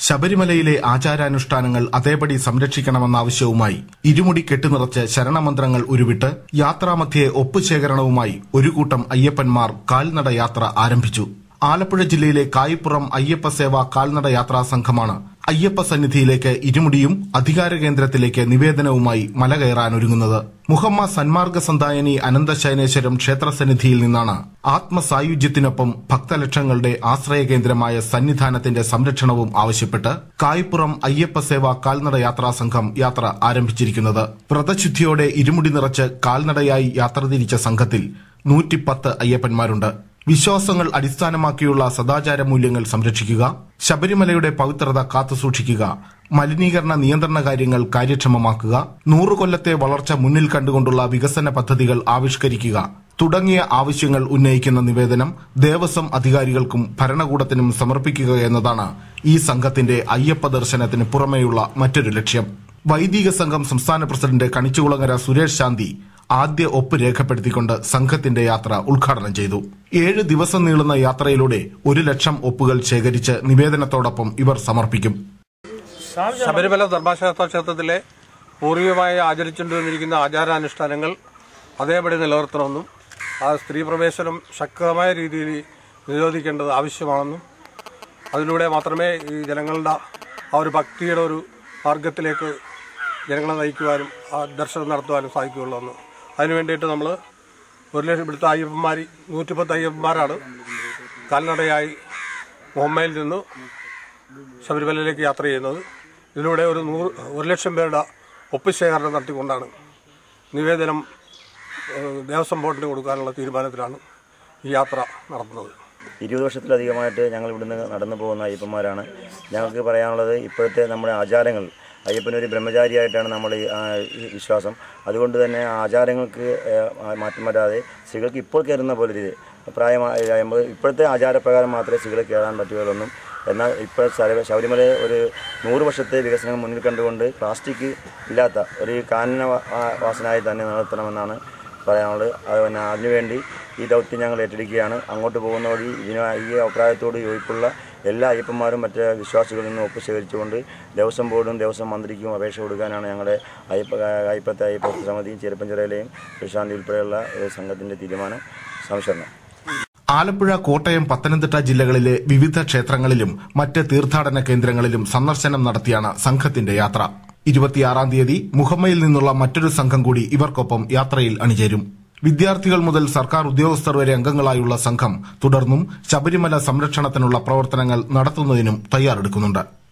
ശബരിമലയിലെ ആചാരാനുഷ്ഠാനങ്ങൾ അതേപടി സംരക്ഷിക്കണമെന്ന ആവശ്യവുമായി ഇരുമുടി കെട്ടുനിറച്ച് ശരണമന്ത്രങ്ങൾ ഉരുവിട്ട് യാത്രാമധ്യേ ഒപ്പുശേഖരണവുമായി ഒരു കൂട്ടം അയ്യപ്പന്മാർ കാൽനട യാത്ര ആരംഭിച്ചു ആലപ്പുഴ ജില്ലയിലെ കായിപ്പുറം അയ്യപ്പ സേവ കാൽനട യാത്രാ സംഘമാണ് അയ്യപ്പ സന്നിധിയിലേക്ക് ഇരുമുടിയും അധികാര കേന്ദ്രത്തിലേക്ക് നിവേദനവുമായി മല കയറാനൊരുങ്ങുന്നത് മുഹമ്മ സന്മാർഗ സന്തായനി അനന്തശയനേശ്വരം ക്ഷേത്രസന്നിധിയിൽ നിന്നാണ് ആത്മസായുജ്യത്തിനൊപ്പം ഭക്തലക്ഷങ്ങളുടെ ആശ്രയ കേന്ദ്രമായ സന്നിധാനത്തിന്റെ സംരക്ഷണവും ആവശ്യപ്പെട്ട് കായ്പുറം അയ്യപ്പ സേവ കാൽനട യാത്രാ സംഘം യാത്ര ആരംഭിച്ചിരിക്കുന്നത് വ്രതശുദ്ധിയോടെ ഇരുമുടി നിറച്ച് കാൽനടയായി യാത്ര തിരിച്ച സംഘത്തിൽ നൂറ്റിപ്പത്ത് അയ്യപ്പന്മാരുണ്ട് വിശ്വാസങ്ങൾ അടിസ്ഥാനമാക്കിയുള്ള സദാചാര മൂല്യങ്ങൾ സംരക്ഷിക്കുക ശബരിമലയുടെ പവിത്രത കാത്തുസൂക്ഷിക്കുക മലിനീകരണ നിയന്ത്രണ കാര്യങ്ങൾ കാര്യക്ഷമമാക്കുക നൂറു കൊല്ലത്തെ വളർച്ച മുന്നിൽ കണ്ടുകൊണ്ടുള്ള വികസന പദ്ധതികൾ ആവിഷ്കരിക്കുക തുടങ്ങിയ ആവശ്യങ്ങൾ ഉന്നയിക്കുന്ന നിവേദനം ദേവസ്വം അധികാരികൾക്കും ഭരണകൂടത്തിനും സമർപ്പിക്കുക എന്നതാണ് ഈ സംഘത്തിന്റെ അയ്യപ്പ ദർശനത്തിന് പുറമെയുള്ള മറ്റൊരു ലക്ഷ്യം വൈദിക സംഘം സംസ്ഥാന പ്രസിഡന്റ് കണിച്ചുകുളങ്ങര സുരേഷ് ശാന്തി ആദ്യ ഒപ്പ് രേഖപ്പെടുത്തിക്കൊണ്ട് സംഘത്തിന്റെ യാത്ര ഉദ്ഘാടനം ചെയ്തു ഏഴ് ദിവസം നീളുന്ന യാത്രയിലൂടെ ഒരു ലക്ഷം ഒപ്പുകൾ ശേഖരിച്ച് നിവേദനത്തോടൊപ്പം ഇവർ സമർപ്പിക്കും ശബരിമല ധർമ്മശാസ്ത്ര ക്ഷേത്രത്തിലെ പൂർവികമായി ആചരിച്ചുകൊണ്ടിരിക്കുന്ന ആചാരാനുഷ്ഠാനങ്ങൾ അതേപടി നിലനിർത്തണമെന്നും ആ സ്ത്രീ പ്രവേശനം ശക്തമായ രീതിയിൽ നിരോധിക്കേണ്ടത് ആവശ്യമാണെന്നും അതിലൂടെ മാത്രമേ ഈ ജനങ്ങളുടെ ആ ഒരു ഭക്തിയുടെ ഒരു മാർഗത്തിലേക്ക് ജനങ്ങളെ നയിക്കുവാനും ആ ദർശനം നടത്തുവാനും സാധിക്കുകയുള്ളൂ എന്ന് അതിനു വേണ്ടിയിട്ട് നമ്മൾ ഒരു ലക്ഷം ഇവിടുത്തെ അയ്യപ്പന്മാർ നൂറ്റിപ്പത്ത് അയ്യപ്പന്മാരാണ് കാൽനടയായി മുഹമ്മയിൽ നിന്ന് ശബരിമലയിലേക്ക് യാത്ര ചെയ്യുന്നത് ഇതിലൂടെ ഒരു നൂറ് ഒരു ലക്ഷം പേരുടെ ഒപ്പ് ശേഖരണം നടത്തിക്കൊണ്ടാണ് നിവേദനം ഏഹ്, ദേവസ്വം ബോർഡിന് കൊടുക്കാനുള്ള തീരുമാനത്തിലാണ് ഈ യാത്ര നടത്തുന്നത് ഇരുപത് വർഷത്തിലധികമായിട്ട് ഞങ്ങൾ ഇവിടുന്ന് നടന്നു പോകുന്ന അയ്യപ്പന്മാരാണ് ഞങ്ങൾക്ക് പറയാനുള്ളത് ഇപ്പോഴത്തെ നമ്മുടെ ആചാരങ്ങൾ അയ്യപ്പനൊരു ബ്രഹ്മചാരിയായിട്ടാണ് നമ്മൾ ഈ, ആ, ഈ വിശ്വാസം അതുകൊണ്ട് തന്നെ ആ ആചാരങ്ങൾക്ക് ഏഹ്, ആ, മാറ്റം വരാതെ സ്ത്രീകൾക്ക് ഇപ്പോൾ കയറുന്ന പോലെ രീതി പ്രായമാകുമ്പോൾ ഇപ്പോഴത്തെ ആചാരപ്രകാരം മാത്രമേ സ്ത്രീകളെ കയറാൻ പറ്റുകയുള്ളൂ എന്നാൽ ഇപ്പോൾ ശബ- ശബരിമല ഒരു നൂറ് വർഷത്തെ വികസനം മുന്നിൽ കണ്ടുകൊണ്ട് പ്ലാസ്റ്റിക് ഇല്ലാത്ത ഒരു കാനന വാ- ആ- വാസനായി തന്നെ നിലനിർത്തണമെന്നാണ് പറയാനുള്ളത് അത് പിന്നെ അതിനുവേണ്ടി ഈ ദൗത്യം ഞങ്ങൾ ഏറ്റെടുക്കുകയാണ് അങ്ങോട്ട് പോകുന്ന വഴി ഇതിന് ഈ അഭിപ്രായത്തോട് യോജിപ്പുള്ള എല്ലാ അയ്യപ്പന്മാരും മറ്റ് വിശ്വാസികളിൽ നിന്നും ഒപ്പ് ശേഖരിച്ചുകൊണ്ട് ദേവസ്വം ബോർഡും ദേവസ്വം മന്ത്രിക്കും അപേക്ഷ കൊടുക്കാനാണ് ഞങ്ങളുടെ അയ്യപ്പ അയ്യപ്പത്തെ അയ്യപ്പ സമിതിയും ചെറുപ്പഞ്ചിറയിലെയും പ്രശാന്തി ഉൾപ്പെടെയുള്ള ഒരു സംഘത്തിൻ്റെ തീരുമാനം സംശരണം ആലപ്പുഴ കോട്ടയം പത്തനംതിട്ട ജില്ലകളിലെ വിവിധ ക്ഷേത്രങ്ങളിലും മറ്റ് തീർത്ഥാടന കേന്ദ്രങ്ങളിലും സന്ദർശനം നടത്തിയാണ് സംഘത്തിന്റെ യാത്ര ഇരുപത്തിയാറാം തീയതി മുഹമ്മയിൽ നിന്നുള്ള മറ്റൊരു സംഘം കൂടി ഇവർക്കൊപ്പം യാത്രയിൽ അണിചേരും വിദ്യാർത്ഥികൾ മുതൽ സർക്കാർ ഉദ്യോഗസ്ഥർ വരെ അംഗങ്ങളായുള്ള സംഘം തുടർന്നും ശബരിമല സംരക്ഷണത്തിനുള്ള പ്രവർത്തനങ്ങൾ നടത്തുന്നതിനും തയ്യാറെടുക്കുന്നുണ്ട്